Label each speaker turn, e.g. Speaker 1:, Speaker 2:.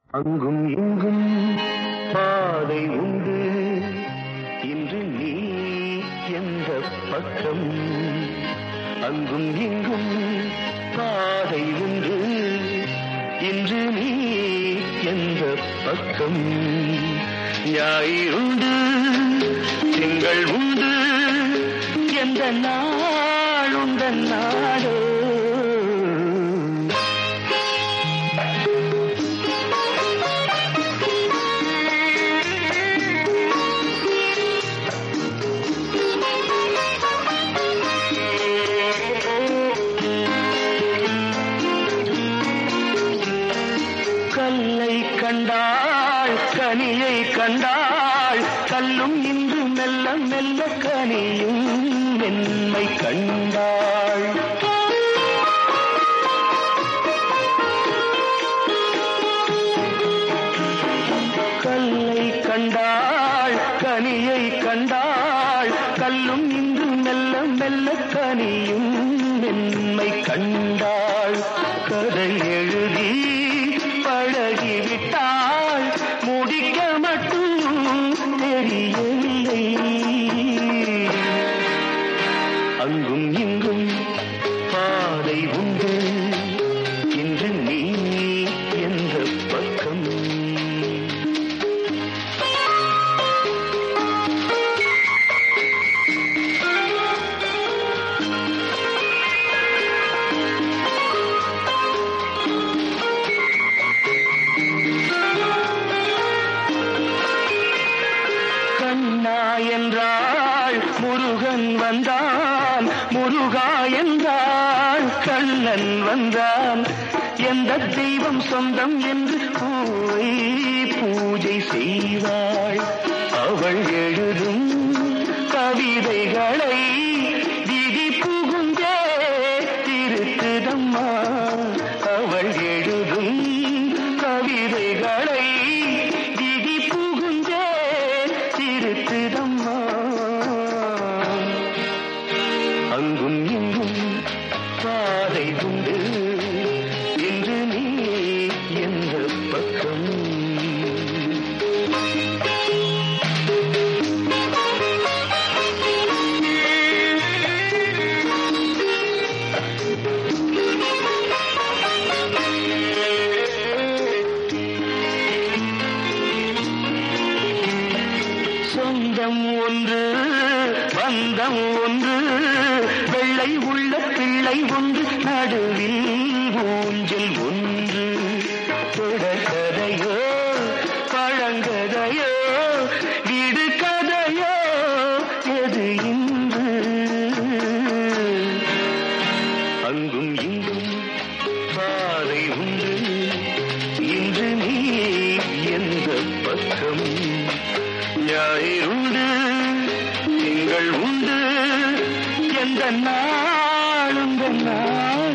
Speaker 1: அங்கும் இங்கும் பாதை உண்டு இன்று நீ எந்த பக்கம் அங்கும் இங்கும் பாதை உண்டு இன்று நீ எந்த பக்கம் ஞாயிறுண்டு திங்கள் உண்டு எந்த நாள் உந்த நாடோ கல்லை கண்டாள் கனியை கண்டாள் கல்லும் இன்று மெல்ல மெல்ல கனியும் மென்மை கண்டாள் கல்லை கண்டாள் கனியை கண்டாள் கல்லும் இன்று மெல்ல மெல்ல கனியும் மென்மை கண்டாள் கதை எழுதி பழகிவிட்டாள் முடிக்க மட்டும் தெரியவில்லை அங்கும் இங்கும் பாதை உண்டு இன்று நீ எந்த பக்கம் கண்ணா என்றாள் முருகன் வந்தான் முருகா என்றாள் கண்ணன் வந்தான் எந்த தெய்வம் சொந்தம் என்று பூவை பூஜை செய்வாள் அவள் எழுதும் கவிதைகளை விதி புகுந்தே திருத்துதம்மா அவள் எழுதும் கவிதைகளை விதி புகுந்தே திருத்துதம்மா அங்கும் இங்கும் பாதை உண்டு இன்று நீ எந்த பக்கம் சொந்தம் ஒன்று பந்தம் ஒன்று வெள்ளை உள்ள பிள்ளை ஒன்று நடுவில் ஊஞ்சல் ஒன்று தொடர்கதையோ பழங்கதையோ வீடு கதையோ எது இன்று அங்கும் இங்கும் பாதை உண்டு இன்று நீ எந்த பக்கம் ஞாயிறுண்டு திங்கள் உண்டு எந்த நாள் உந்த நாள்